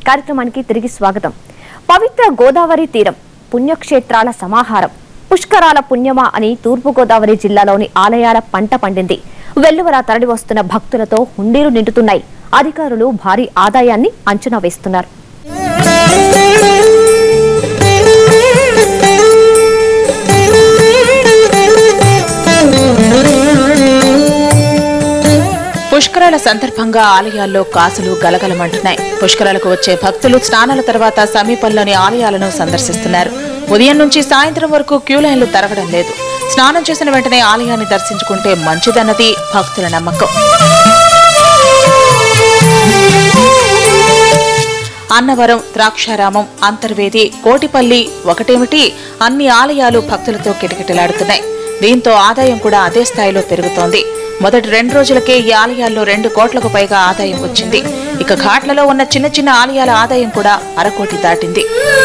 కార్యక్రమానికి తిరిగి స్వాగతం పవిత్ర గోదావరి తీరం పుణ్యక్షేత్రాల సమాహారం పుష్కరాల పుణ్యమా అని తూర్పుగోదావరి జిల్లాలోని ఆలయాల పంట పండింది వెల్లువల తరలి వస్తున్న భక్తులతో హుండీలు నిండుతున్నాయి అధికారులు భారీ ఆదాయాన్ని అంచనా వేస్తున్నారు పుష్కరాల సందర్భంగా ఆలయాల్లో కాసులు గలగలమంటున్నాయి పుష్కరాలకు వచ్చే భక్తులు స్నానాల తర్వాత సమీపంలోని ఆలయాలను సందర్శిస్తున్నారు ఉదయం నుంచి సాయంత్రం వరకు క్యూ లైన్లు తరగడం లేదు స్నానం చేసిన వెంటనే ఆలయాన్ని దర్శించుకుంటే మంచిదన్నది భక్తుల నమ్మకం అన్నవరం ద్రాక్షారామం అంతర్వేది కోటిపల్లి ఒకటేమిటి అన్ని ఆలయాలు భక్తులతో కిటకిటలాడుతున్నాయి దీంతో ఆదాయం కూడా అదే స్థాయిలో పెరుగుతోంది మొదటి రెండు రోజులకే ఈ ఆలయాల్లో రెండు కోట్లకు పైగా ఆదాయం వచ్చింది ఇక ఘాట్లలో ఉన్న చిన్న చిన్న ఆలయాల ఆదాయం కూడా అరకోటి దాటింది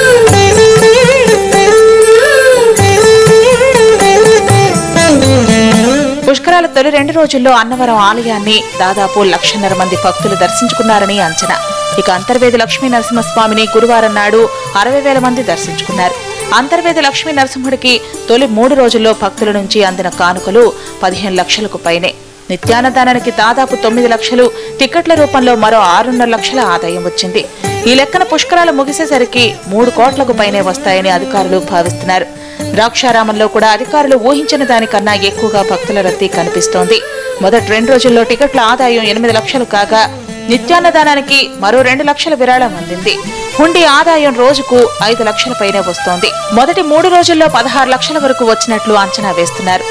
పుష్కరాల తొలి రెండు రోజుల్లో అన్నవరం ఆలయాన్ని దాదాపు లక్షన్నర మంది భక్తులు దర్శించుకున్నారని అంచనా ఇక అంతర్వేది లక్ష్మీ నరసింహస్వామిని గురువారం నాడు అరవై వేల మంది దర్శించుకున్నారు అంతర్వేది లక్ష్మీ నరసింహుడికి తొలి మూడు రోజుల్లో భక్తుల నుంచి అందిన కానుకలు పదిహేను లక్షలకు పైనే నిత్యాన్నదానానికి దాదాపు తొమ్మిది లక్షలు టికెట్ల రూపంలో మరో ఆరున్నర లక్షల ఆదాయం వచ్చింది ఈ లెక్కన పుష్కరాలు ముగిసేసరికి మూడు కోట్లకు పైనే వస్తాయని అధికారులు భావిస్తున్నారు ద్రాక్షారామంలో కూడా అధికారులు ఊహించిన దానికన్నా ఎక్కువగా భక్తుల రద్దీ కనిపిస్తోంది మొదటి రెండు రోజుల్లో టికెట్ల ఆదాయం ఎనిమిది లక్షలు కాగా నిత్యాన్నదానానికి మరో రెండు లక్షల విరాళం అందింది హుండీ ఆదాయం రోజుకు ఐదు లక్షల పైనే వస్తోంది మొదటి మూడు రోజుల్లో పదహారు లక్షల వరకు వచ్చినట్లు అంచనా వేస్తున్నారు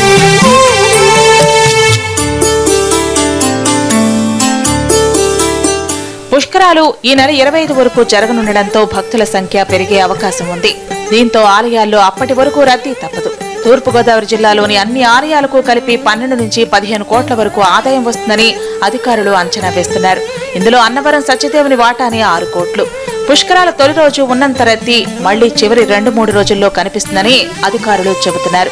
పుష్కరాలు ఈ నెల ఇరవై ఐదు వరకు జరగనుండడంతో భక్తుల సంఖ్య పెరిగే అవకాశం ఉంది దీంతో ఆలయాల్లో అప్పటి వరకు రద్దీ తప్పదు తూర్పుగోదావరి జిల్లాలోని అన్ని ఆలయాలకు కలిపి పన్నెండు నుంచి పదిహేను కోట్ల వరకు ఆదాయం వస్తుందని అధికారులు అంచనా వేస్తున్నారు ఇందులో అన్నవరం సత్యదేవుని వాటాని ఆరు కోట్లు పుష్కరాల తొలి రోజు ఉన్నంత రద్దీ మళ్లీ చివరి రెండు మూడు రోజుల్లో కనిపిస్తుందని అధికారులు చెబుతున్నారు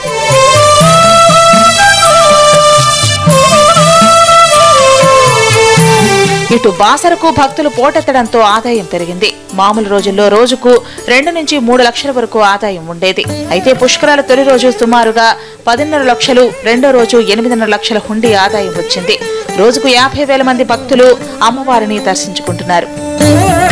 ఇటు బాసరకు భక్తులు పోటెత్తడంతో ఆదాయం పెరిగింది మామూలు రోజుల్లో రోజుకు రెండు నుంచి మూడు లక్షల వరకు ఆదాయం ఉండేది అయితే పుష్కరాల తొలి రోజు సుమారుగా పదిన్నర లక్షలు రెండో రోజు ఎనిమిదిన్నర లక్షల హుండీ ఆదాయం వచ్చింది రోజుకు యాభై వేల మంది భక్తులు అమ్మవారిని దర్శించుకుంటున్నారు